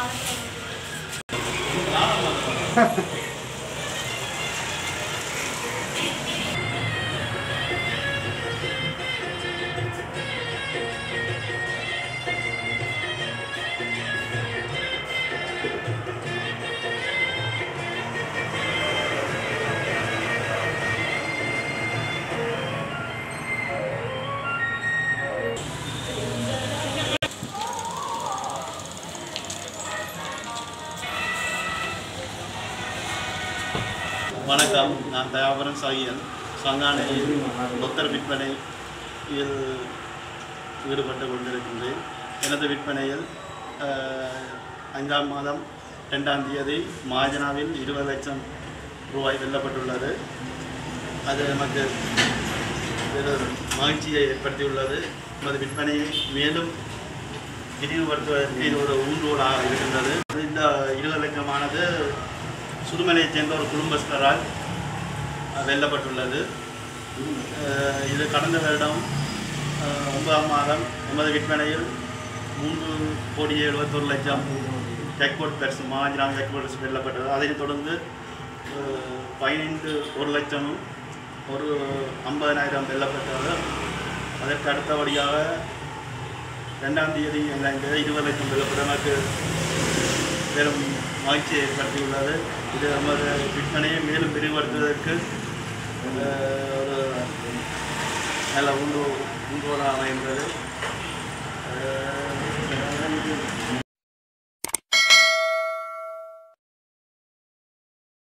வணக்கம் நான் தயாபரன் சாகியன் சங்கானையில் புத்தர் விற்பனையில் ஈடுபட்டு கொண்டிருக்கின்றேன் எனது விற்பனையில் அஹ், ஐந்தாம் மாதம் ரெண்டாம் தேதி மாஜனாவில் இருபது லட்சம் ரூபாய் வெல்லப்பட்டுள்ளது அது நமக்கு பெரும் மகிழ்ச்சியை ஏற்படுத்தியுள்ளது நமது விற்பனையை மேலும் விரிவுபடுத்துவதற்கு இது ஒரு ஊன்றுகோலாக இருக்கின்றது இந்த இருபது லட்சமானது சுடுமலையைச் சேர்ந்த ஒரு குடும்பஸ்தரால் அஹ், வெல்லப்பட்டுள்ளது அஹ், இது கடந்த வருடம் அஹ், ஒன்பதாம் மாதம் எமது விற்பனையில் மூன்று கோடி எழுபத்தொரு லட்சம் ஜாக்பாட் பரிசு மாஜிராம் ஜாக்பாட் பரிசு வெல்லப்பட்டது அதைத் தொடர்ந்து அஹ், பதினைந்து ஒரு லட்சமும் ஒரு ஐம்பதனாயிரம் வெல்லப்பட்டது அதற்கு அடுத்தபடியாக ரெண்டாம் தேதி எங்களுக்கு இருபது லட்சம் வெல்லப்பட்ட எனக்கு பெரும் மகிழ்ச்சியை ஏற்படுத்தியுள்ளது இது நமது விற்பனையை மேலும் விரிவுபடுத்துவதற்கு அஹ், ஒரு நல்ல உண்டு உண்டுகோலாக அமைந்தது அஹ்,